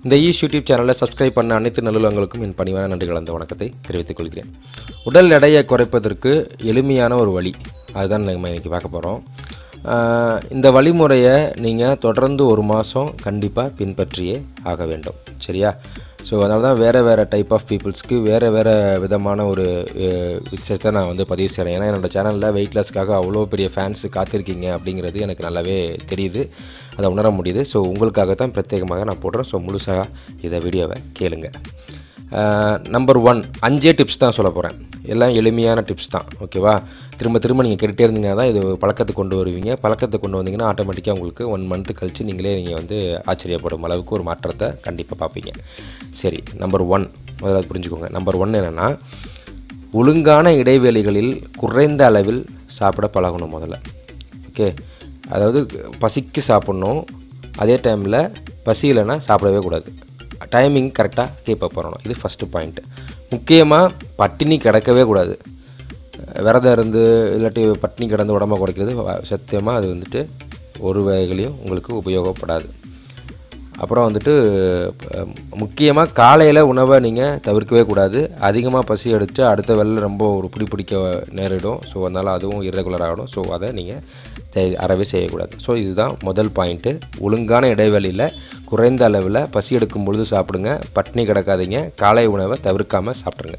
இந்த is YouTube சேனலை subscribe பண்ண அனைத்து நல்லுள்ளங்களுக்கும் என் பணிவான நன்றி கலந்த வணக்கத்தை தெரிவித்துக் கொள்கிறேன் உடல் எடையை குறைப்பதற்கு எளிமையான ஒரு வழி அதுதான் நம்ம இன்றைக்கி பார்க்க போகிறோம் இந்த வழிமுறையை நீங்கள் தொடர்ந்து ஒரு மாதம் கண்டிப்பாக பின்பற்றியே ஆக வேண்டும் சரியா ஸோ அதனால தான் வேறு வேறு டைப் ஆஃப் பீப்புள்ஸ்க்கு வேறு வேறு விதமான ஒரு அஹ், விஷயத்தை நான் வந்து பதிவு செய்கிறேன் ஏன்னா என்னோடய சேனலில் வெயிட் லாஸ்க்காக அவ்வளோ பெரிய ஃபேன்ஸ் காத்திருக்கீங்க அப்படிங்கிறது எனக்கு நல்லாவே தெரியுது அதை உணர முடியுது ஸோ உங்களுக்காக தான் பிரத்யேகமாக நான் போடுறேன் ஸோ முழுசாக இதை வீடியோவை கேளுங்க நம்பர் ஒன் அஞ்சே டிப்ஸ் தான் சொல்ல போகிறேன் எல்லாம் எளிமையான டிப்ஸ் தான் ஓகேவா திரும்ப திரும்ப நீங்கள் கேட்டுகிட்டே இருந்தீங்கன்னா தான் இது பழக்கத்தை கொண்டு வருவீங்க பழக்கத்தை கொண்டு வந்தீங்கன்னா ஆட்டோமேட்டிக்காக உங்களுக்கு ஒன் மந்த் கழித்து நீங்களே நீங்கள் வந்து ஆச்சரியப்படும் அளவுக்கு ஒரு மாற்றத்தை கண்டிப்பாக பார்ப்பீங்க சரி நம்பர் ஒன் முதல்ல புரிஞ்சுக்கோங்க நம்பர் ஒன் என்னென்னா ஒழுங்கான இடைவேளைகளில் குறைந்த அளவில் சாப்பிட பழகணும் முதல்ல ஓகே அதாவது பசிக்கு சாப்பிட்ணும் அதே டைமில் பசி இல்லைன்னா சாப்பிடவே கூடாது டைமிங் கரெக்டாக கீப் அப் பண்ணணும் இது ஃபஸ்ட்டு பாயிண்ட்டு முக்கியமாக பட்டினி கிடக்கவே கூடாது விரதம் இருந்து இல்லாட்டி பட்டினி கிடந்து உடம்ப குறைக்கிறது சத்தியமாக அது வந்துட்டு ஒரு வகைகளையும் உங்களுக்கு உபயோகப்படாது அப்புறம் வந்துட்டு முக்கியமாக காலையில் உணவை நீங்கள் தவிர்க்கவே கூடாது அதிகமாக பசி எடுத்து அடுத்த வேலையில் ரொம்ப ஒரு பிடி பிடிக்க நேரிடும் ஸோ அதனால் அதுவும் irregular ஆகிடும் ஸோ அதை நீங்கள் தே- அறவே செய்யக்கூடாது ஸோ இதுதான் முதல் பாயிண்ட்டு ஒழுங்கான இடைவெளியில் குறைந்த அளவில் பசி எடுக்கும் பொழுது சாப்பிடுங்க பட்னி கிடக்காதீங்க காலை உணவை தவிர்க்காமல் சாப்பிட்ருங்க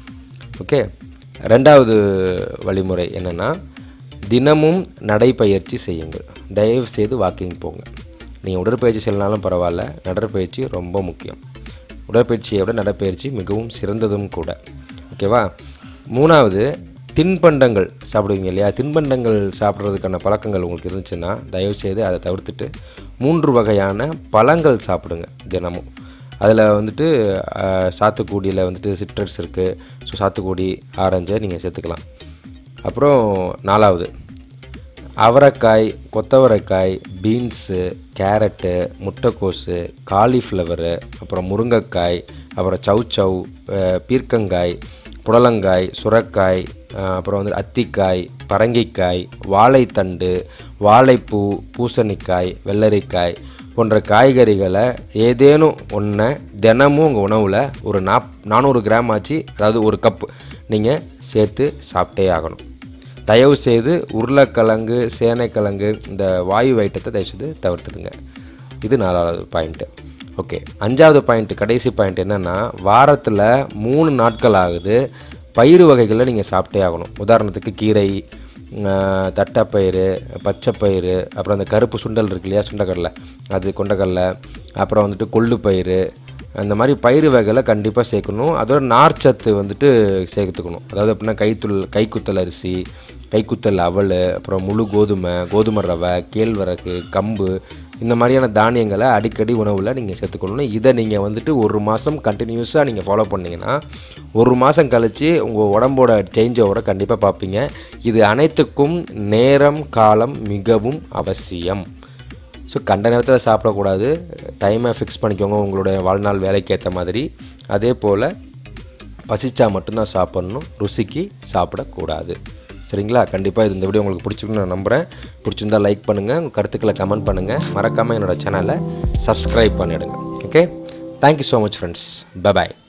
ஓகே ரெண்டாவது வழிமுறை என்னென்னா தினமும் நடைப்பயிற்சி செய்யுங்கள் தயவு செய்து வாக்கிங் போங்க நீங்கள் உடற்பயிற்சி செய்யலனாலும் பரவாயில்ல நடைப்பயிற்சி ரொம்ப முக்கியம் உடற்பயிற்சியை விட நடைப்பயிற்சி மிகவும் சிறந்ததும் கூட ஓகேவா மூணாவது தின்பண்டங்கள் சாப்பிடுவீங்க இல்லையா தின்பண்டங்கள் சாப்பிட்றதுக்கான பழக்கங்கள் உங்களுக்கு இருந்துச்சுன்னா தயவு செய்து அதை தவிர்த்துட்டு மூன்று வகையான பழங்கள் சாப்பிடுங்க தினமும் அதில் வந்துட்டு அஹ், சாத்துக்குடியில் வந்துட்டு சிட்ரஸ் இருக்குது ஸோ சாத்துக்குடி ஆரஞ்சை நீங்கள் சேர்த்துக்கலாம் அப்புறம் நாலாவது அவரைக்காய் கொத்தவரைக்காய் பீன்ஸு கேரட்டு முட்டைக்கோஸு காலிஃப்ளவரு அப்புறம் முருங்கைக்காய் அப்புறம் சௌச்சௌ அஹ், பீர்க்கங்காய் புடலங்காய் சுரக்காய் அஹ், அப்புறம் வந்து அத்திக்காய் பரங்கிக்காய் வாழைத்தண்டு வாழைப்பூ பூசணிக்காய் வெள்ளரிக்காய் போன்ற காய்கறிகளை ஏதேனும் ஒன்றை தினமும் உங்கள் உணவில் ஒரு நாப் நானூறு கிராம் ஆச்சு அதாவது ஒரு கப் நீங்கள் சேர்த்து சாப்பிட்டே ஆகணும் தயவு செய்து உருளைக்கிழங்கு சேனைக்கிழங்கு இந்த வாயு ஐட்டத்தை தயவு செய்து தவிர்த்துடுங்க இது நாலாவது பாயிண்ட்டு ஓகே அஞ்சாவது பாயிண்ட் கடைசி பாயிண்ட் என்னென்னா வாரத்தில் மூணு நாட்கள் ஆகுது பயிறு வகைகளை நீங்கள் சாப்பிட்டே ஆகணும் உதாரணத்துக்கு கீரை ஆஹ், தட்டைப்பயிறு பச்சைப்பயிறு அப்புறம் அந்த கருப்பு சுண்டல் இருக்கு இல்லையா சுண்டக்கடலை அது கொண்டக்கடலை அப்புறம் வந்துட்டு கொள்ளு பயிறு அந்த மாதிரி பயிறு வகைகளை கண்டிப்பாக சேர்க்கணும் அதோட நார்ச்சத்து வந்துட்டு சேர்த்துக்கணும் அதாவது அப்படின்னா கைத்துள் கைக்குத்தல் அரிசி கைக்குத்தல் அவல் அப்புறம் முழு கோதுமை கோதுமை ரவை கேழ்வரகு கம்பு இந்த மாதிரியான தானியங்களை அடிக்கடி உணவில் நீங்கள் சேர்த்துக்கணும் இதை நீங்கள் வந்துட்டு ஒரு மாதம் கண்டினியூஸாக நீங்கள் ஃபாலோ பண்ணீங்கன்னா ஒரு மாதம் கழித்து உங்கள் உடம்போட சேஞ்ச் ஓவரை கண்டிப்பாக பார்ப்பீங்க இது அனைத்துக்கும் நேரம் காலம் மிகவும் அவசியம் ஸோ கண்ட நேரத்தில் சாப்பிடக்கூடாது டைமை ஃபிக்ஸ் பண்ணிக்கோங்க உங்களுடைய வாழ்நாள் வேலைக்கு ஏற்ற மாதிரி அதே போல் பசிச்சா மட்டும்தான் சாப்பிட்ணும் ருசிக்கு சாப்பிடக்கூடாது சரிங்களா கண்டிப்பாக இது இந்த வீடியோ உங்களுக்கு பிடிச்சிருக்குன்னு நான் நம்புகிறேன் பிடிச்சிருந்தா லைக் பண்ணுங்கள் உங்கள் கருத்துக்களை கமெண்ட் பண்ணுங்கள் மறக்காமல் என்னோட சேனலை சப்ஸ்கிரைப் பண்ணிவிடுங்க okay thank you so much friends bye bye